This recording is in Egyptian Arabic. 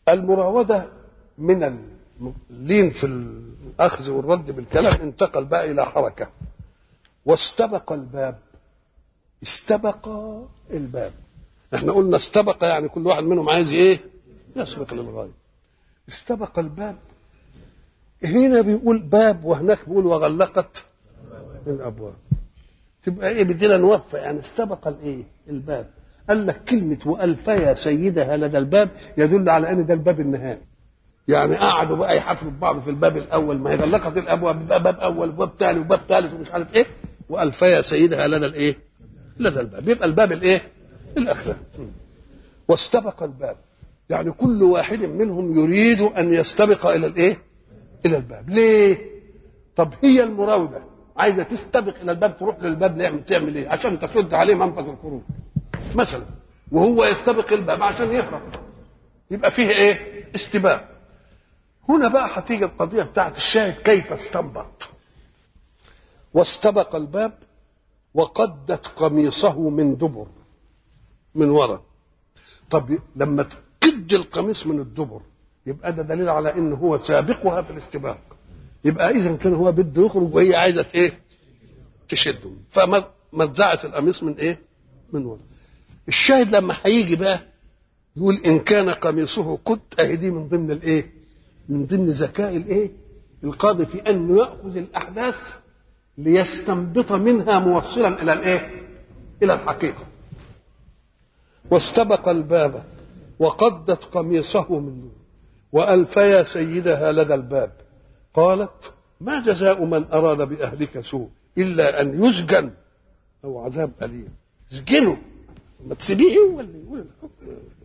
المراودة من اللين في الأخذ والرد بالكلام انتقل بقى إلى حركة واستبق الباب استبق الباب احنا قلنا استبق يعني كل واحد منهم عايز ايه يسبق للغاية استبق الباب هنا بيقول باب وهناك بيقول وغلقت الابواب تبقى ايه بدينا نوفى يعني استبق الايه الباب قال لك كلمة وألفيا سيدها لدى الباب يدل على أن ده الباب النهائي يعني قعدوا بقى يحفروا ببعض في الباب الأول ما هي غلقت الأبواب باب أول وباب ثاني وباب ثالث ومش عارف إيه وألفيا سيدها لدى الإيه؟ لدى الباب يبقى الباب الإيه؟ الأخلاق واستبق الباب يعني كل واحد منهم يريد أن يستبق إلى الإيه؟ إلى الباب ليه؟ طب هي المراودة عايزة تستبق إلى الباب تروح للباب ليه تعمل إيه؟ عشان تسد عليه منفذ الخروج مثلا وهو يستبق الباب عشان يهرب يبقى فيه ايه استباق هنا بقى هتيجي القضيه بتاعت الشاهد كيف استنبط واستبق الباب وقدت قميصه من دبر من ورا طب لما تقد القميص من الدبر يبقى ده دليل على ان هو سابقها في الاستباق يبقى اذا كان هو بده يخرج وهي عايزه ايه تشده فمزعت القميص من ايه من ورا الشاهد لما هيجي بقى يقول ان كان قميصه قد اهي دي من ضمن الايه من ضمن ذكاء الايه القاضي في انه ياخذ الاحداث ليستنبط منها موصلا الى الايه الى الحقيقه واستبق الباب وقدت قميصه من نور والفيا سيدها لدى الباب قالت ما جزاء من اراد باهلك سوء الا ان يسجن او عذاب اليم اسجنه ما تسيبيه هو اللي يقول الحكم